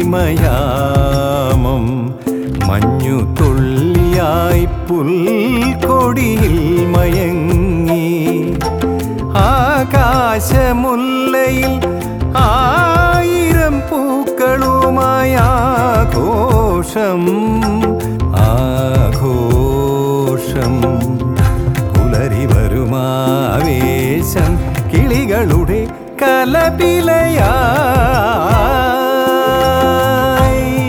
അന്തിമയാമം മഞ്ഞു തുള്ളിയായി പുൽക്കൊടിയിൽ മയങ്ങി ആകാശമുല്ലയിൽ ആയിരം പൂക്കളുമായ ആഘോഷം ആഘോഷം പുലരി വരുമാവേശം കിളികളുടെ കലപിലയായി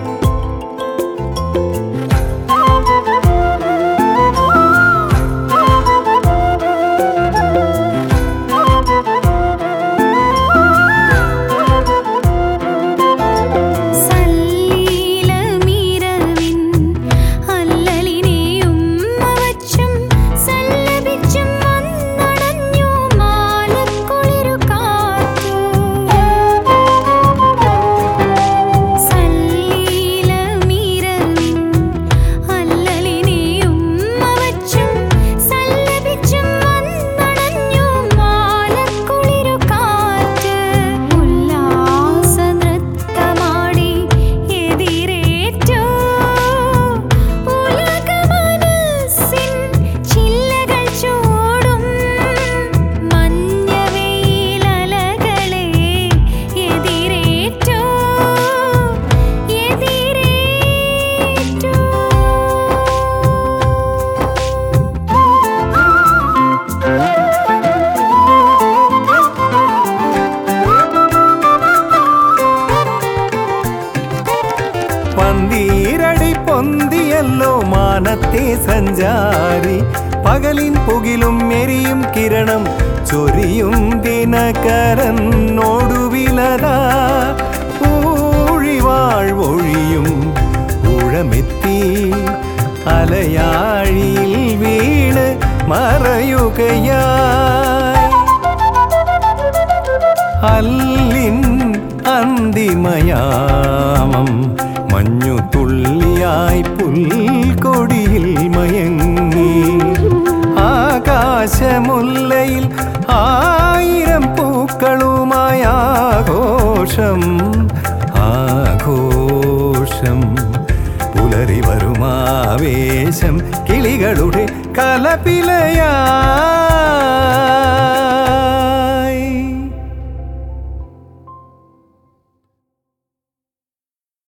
സല്ലീലമിരവിൻ അല്ലലിനെയും മവച്ചും സല്ലപിച്ചും വന്നണഞ്ഞു മാലക്കുളിരു കാറ്റു സല്ലീലമിരവിൻ അല്ലലിനെയും മവച്ചും സല്ലപിച്ചും വന്നണഞ്ഞു മാലക്കുളിരു കാറ്റ് ഉല്ലാസ നൃത്തമാടി എതിരേറ്റു ഉലകമനസ്സിൻ ചില്ലകൾ ചൂടും മഞ്ഞവെയിലലകളെ എതിരേറ്റു പന്തീരടി പൊന്തിയല്ലോ മാനത്തെ സഞ്ചാരി പകലിൻ പുകിലും എരിയും കിരണം ചൊരിയും ദിനകരനോടുവിലതാ ഊഴിവാഴ്വൊഴിയും ഊഴമെത്തി അലയാഴിയിൽ വീണ് മറയുകയായി അല്ലിൻ അന്തിമയാമം മഞ്ഞു തുള്ളിയായി പുൽക്കൊടിയിൽ മയങ്ങി ആകാശമുല്ലയിൽ ആയിരം പൂക്കളുമായ ആഘോഷം ആഘോഷം പുലരി വരുമാവേശം കിളികളുടെ കലപിലയാ